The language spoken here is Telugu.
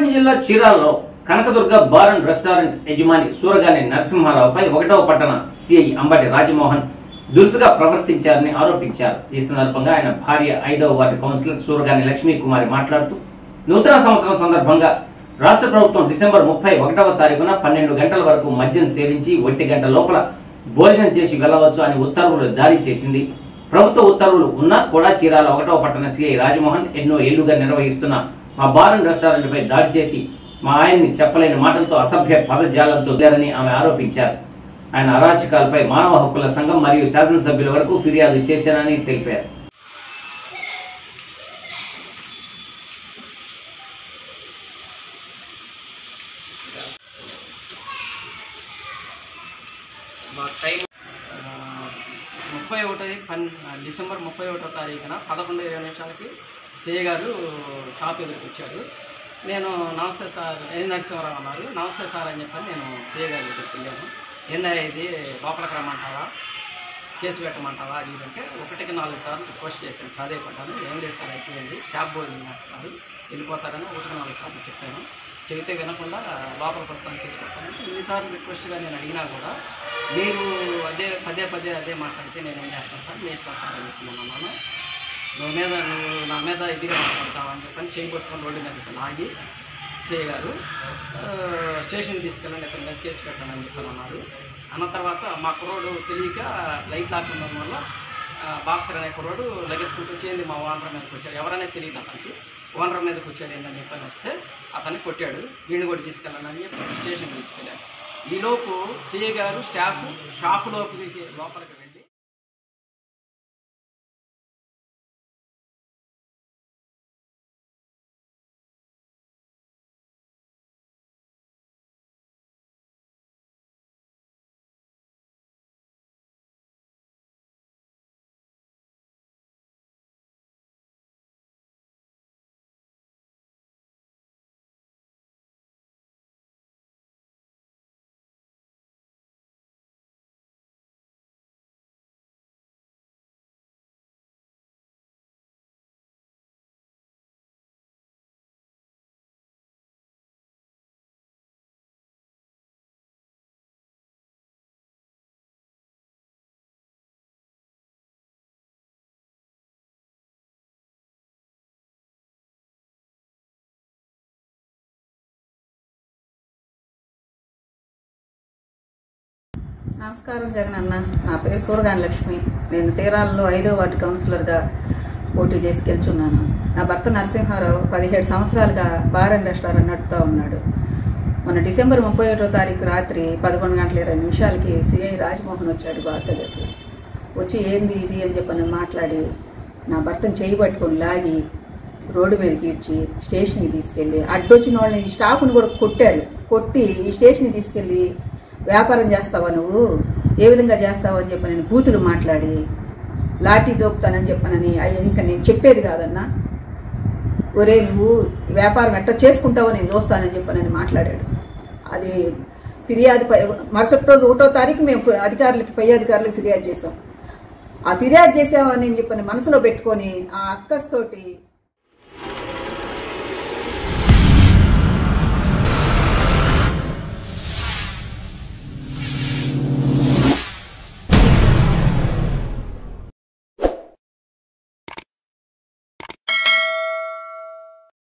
ప్రకాశం జిల్లా చీరాలలో కనకదుర్గ బార్ అండ్ రెస్టారెంట్ యజమాని సూరగాని నరసింహారావుపై ఒకటవ పట్టణ సిఐ అంబటి రాజమోహన్ దురుసుగా ప్రవర్తించారని ఆరోపించారు ఈ సందర్భంగా ఆయన భార్య ఐదవ వార్డు కౌన్సిలర్ సూరగాని లక్ష్మీ కుమారి మాట్లాడుతూ నూతన సంవత్సరం సందర్భంగా రాష్ట్ర ప్రభుత్వం డిసెంబర్ ముప్పై ఒకటవ తారీఖున పన్నెండు గంటల వరకు మద్యం సేవించి ఒంటి గంట లోపల భోజనం చేసి వెళ్ళవచ్చు అని ఉత్తర్వులు జారీ చేసింది ప్రభుత్వ ఉత్తర్వులు ఉన్నా కూడా చీరాల ఒకటవ పట్టణ సిఐ రాజమోహన్ ఎన్నో ఏళ్లుగా నిర్వహిస్తున్న మా బార్ అండ్ రెస్టారెంట్ పై దాడి చేసి మా ఆయన్ని చెప్పలేని మాటలతో అసభ్య పదజాలంతో లేరని ఆమె ఆరోపించారు ఆయన అరాచకాలపై మానవ హక్కుల సంఘం మరియు శాసనసభ్యుల వరకు ఫిర్యాదు చేశానని తెలిపారు మా టైం ఆ, ముప్పై ఒకటో పన్ డిసెంబర్ ముప్పై ఒకటో తారీఖున పదకొండు ఇరవై నిమిషాలకి సిఏ గారు షాప్ ఎదురుకు వచ్చారు నేను నమస్తే సార్ ఏ నరసింహారావు అన్నారు నమస్తే సార్ అని చెప్పని నేను సిఏ గారి దగ్గరికి వెళ్ళాను ఏందయ్యా ఇది లోపలికి రమ్మంటావా కేసు పెట్టమంటావా అది ఇది అంటే ఒకటికి నాలుగు సార్లు రిక్వెస్ట్ చేశాను ప్రాధాయపడ్డాను ఏం లేదు సార్ అయిపోయింది స్టాఫ్ భోజనం చేస్తున్నారు వెళ్ళిపోతారని ఒకటికి నాలుగు సార్లు చెప్పాను చెబితే వినకుండా లోపలికి వస్తాను కేసు పెట్టాను ఎన్నిసార్లు రిక్వెస్ట్గా నేను అడిగినా కూడా మీరు అదే పదే పదే అదే మాట్లాడితే నేను ఏం చేస్తాను సార్ మీ ఇష్టం సార్ అని చెప్పి నేను అన్నాను నువ్వు మీద నువ్వు నా మీద ఇదిగా మాట్లాడతావు అని చెప్పని చేయి పట్టుకొని రోడ్డు మీద లాగి సిఐ గారు ఆ, స్టేషన్కి తీసుకెళ్ళండి ఇక్కడ మీద కేసు పెట్టండి అని చెప్పని అన్నారు అన్న తర్వాత మా కుర్రోడు తెలియక లైట్ లాక్కుండడం వల్ల ఆ, భాస్కర్ అనే కుర్రోడు లగెత్తుకుంటూ వచ్చేది మా ఓనర్ మీదకి వచ్చాడు ఎవరనేది తెలియదు అతనికి ఓనర్ మీదకి వచ్చాడు ఏంటని చెప్పని వస్తే అతన్ని కొట్టాడు వీడిని కూడా తీసుకెళ్ళండి అని చెప్పి స్టేషన్కి తీసుకెళ్ళాడు ఈలోపు సిఐ గారు స్టాఫ్ షాప్ లోపలికి లోపలికి వెళ్ళి నమస్కారం జగన్ అన్న నా పేరు సూరగాని లక్ష్మి నేను చీరాలలో ఐదో వార్డు కౌన్సిలర్గా పోటీ చేసి గెలుచున్నాను నా భర్త నరసింహారావు పదిహేడు సంవత్సరాలుగా బార్ అండ్ రెస్టారెంట్ నడుపుతూ ఉన్నాడు మొన్న డిసెంబర్ ముప్పై ఒకటో తారీఖు రాత్రి పదకొండు గంటల ఇరవై నిమిషాలకి సిఐ రాజమోహన్ వచ్చాడు బార్ దగ్గరికి వచ్చి ఏంది ఇది అని చెప్పని మాట్లాడి నా భర్తను చేయి పట్టుకొని లాగి రోడ్డు మీదకి ఇడ్చి స్టేషన్కి తీసుకెళ్ళి అడ్డొచ్చిన వాళ్ళని ఈ స్టాఫ్ని కూడా కొట్టారు కొట్టి ఈ స్టేషన్కి తీసుకెళ్ళి వ్యాపారం చేస్తావా నువ్వు ఏ విధంగా చేస్తావు అని చెప్పి నేను బూతులు మాట్లాడి లాఠీ దోపుతానని చెప్పనని అయ్యి ఇంకా నేను చెప్పేది కాదన్నా ఒరే నువ్వు ఈ వ్యాపారం ఎట్లా చేసుకుంటావో నేను చూస్తానని చెప్పనని మాట్లాడాడు అది ఫిర్యాదు పై మరుసటి రోజు ఒకటో తారీఖు మేము అధికారులకి పై అధికారులకు ఫిర్యాదు చేసాం ఆ ఫిర్యాదు చేసామని చెప్పని మనసులో పెట్టుకొని ఆ అక్కస్తోటి